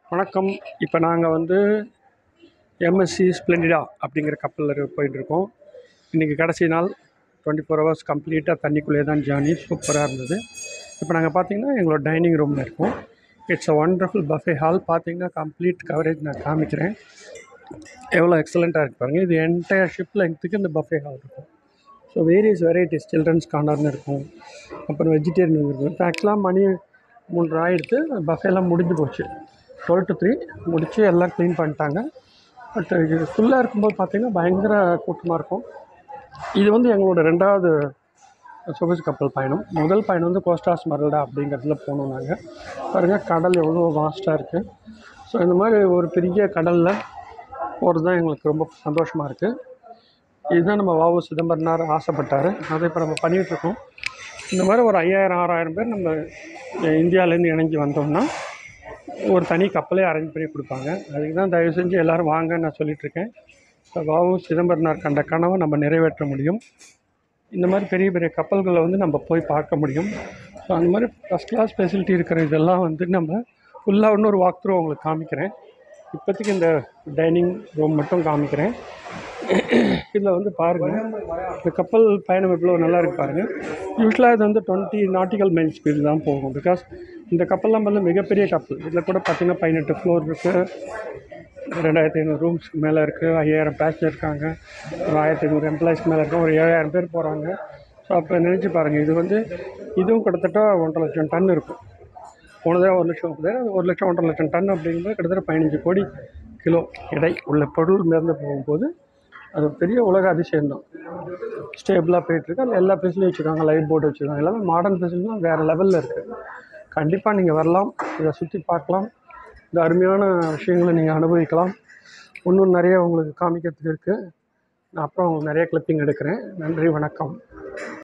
வணக்கம் இப்போ நாங்கள் வந்து எம்எஸ்சி ஸ்ப்ளெண்டிடா அப்படிங்கிற கப்பலில் போயிட்டுருக்கோம் இன்றைக்கி கடைசி நாள் டுவெண்ட்டி ஃபோர் ஹவர்ஸ் கம்ப்ளீட்டாக தண்ணிக்குள்ளே தான் ஜேர்னி சூப்பராக இருந்தது இப்போ நாங்கள் பார்த்தீங்கன்னா எங்களோட டைனிங் ரூமில் இருக்கோம் it's a wonderful buffet hall பார்த்தீங்கன்னா கம்ப்ளீட் கவரேஜ் நான் காமிக்கிறேன் எவ்வளோ எக்ஸலண்ட்டாக இருக்கு பாருங்கள் இது என்டையர் ஷிப் லெங்க்த்துக்கு இந்த பஃபே ஹால் இருக்கும் ஸோ வேரியஸ் வெரைட்டிஸ் சில்ட்ரன்ஸ் கார்னர்னு இருக்கும் அப்புறம் வெஜிடேரியன் இருக்கும் இப்போ ஆக்சுவலாக மணி மூன்று ஆயிடுத்து பஃபேலாம் முடிஞ்சு போச்சு டுவெல் டு த்ரீ முடித்து எல்லாம் க்ளீன் பண்ணிட்டாங்க பட் இது ஃபுல்லாக இருக்கும்போது பார்த்திங்கன்னா பயங்கர கூட்டமாக இருக்கும் இது வந்து எங்களோட ரெண்டாவது சொகுசு கப்பல் பயணம் முதல் பயணம் வந்து கோஸ்டாஸ் மரல்டா அப்படிங்கிறதுல போனோம் நாங்கள் பாருங்கள் கடல் எவ்வளோ வாஸ்ட்டாக இருக்குது ஸோ இந்த மாதிரி ஒரு பெரிய கடலில் போகிறது தான் எங்களுக்கு ரொம்ப சந்தோஷமாக இருக்குது இதுதான் நம்ம வாவு சிதம்பரனார் ஆசைப்பட்டார் அதை இப்போ நம்ம பண்ணிகிட்ருக்கோம் இந்த மாதிரி ஒரு ஐயாயிரம் ஆறாயிரம் பேர் நம்ம இந்தியாவிலேருந்து இணைஞ்சு வந்தோம்னா ஒரு தனி கப்பலே அரேஞ்ச் பண்ணி கொடுப்பாங்க அதுக்கு தான் தயவு செஞ்சு எல்லோரும் வாங்கன்னு நான் சொல்லிகிட்ருக்கேன் இப்போ வாவு சிதம்பரனார் கண்ட கனவை நம்ம நிறைவேற்ற முடியும் இந்த மாதிரி பெரிய பெரிய கப்பல்களை வந்து நம்ம போய் பார்க்க முடியும் ஸோ அந்த மாதிரி ஃபஸ்ட் கிளாஸ் ஃபெசிலிட்டி இருக்கிற இதெல்லாம் வந்து நம்ம ஃபுல்லாக இன்னொரு வாக் த்ரூ உங்களுக்கு காமிக்கிறேன் இப்போதைக்கு இந்த டைனிங் ரூம் மட்டும் காமிக்கிறேன் இதில் வந்து பாருங்கள் இந்த கப்பல் பயணம் எவ்வளோ நல்லா இருக்கு பாருங்கள் யூஸ்வலாக இது வந்து டுவெண்ட்டி நாட்டிக்கல் மைல் ஸ்பீடு தான் போகும் பிகாஸ் இந்த கப்பல்லாம் வந்து மிகப்பெரிய கப்பல் இதில் கூட பார்த்திங்கன்னா பதினெட்டு ஃப்ளோர் இருக்குது ரெண்டாயிரத்தி ஐநூறு ரூம்ஸ்க்கு மேலே இருக்குது ஐயாயிரம் பேசஞ்சர் இருக்காங்க ஒரு ஆயிரத்தி ஐநூறு எம்ப்ளாயிஸ்க்கு மேலே இருக்காங்க ஒரு ஏழாயிரம் பேர் போகிறாங்க ஸோ அப்போ நினச்சி பாருங்கள் இது வந்து இதுவும் கிட்டத்தட்ட ஒன்றரை லட்சம் டன் இருக்கும் போனதே ஒரு லட்சம் இருக்குது ஒரு லட்சம் ஒன்றரை லட்சம் டன் அப்படிங்கும்போது கிட்டத்தட்ட பதினஞ்சு கோடி கிலோ எடை உள்ள பொருள் மிதந்து போகும்போது அது பெரிய உலக அதிசயம் தான் ஸ்டேபிளாக போயிட்டுருக்கு அதில் எல்லா ஃபெசிலிட்டியும் வச்சுருக்காங்க லைட் போர்டு வச்சுருக்காங்க எல்லாமே மாடர்ன் ஃபெசிலிட்டிலாம் வேறு லெவலில் இருக்குது கண்டிப்பாக நீங்கள் வரலாம் இதை சுற்றி பார்க்கலாம் இந்த அருமையான விஷயங்களை நீங்கள் அனுபவிக்கலாம் இன்னும் நிறைய உங்களுக்கு காமிக்கிறதுக்கு இருக்குது நான் அப்புறம் நிறைய கிளிப்பிங் எடுக்கிறேன் நன்றி வணக்கம்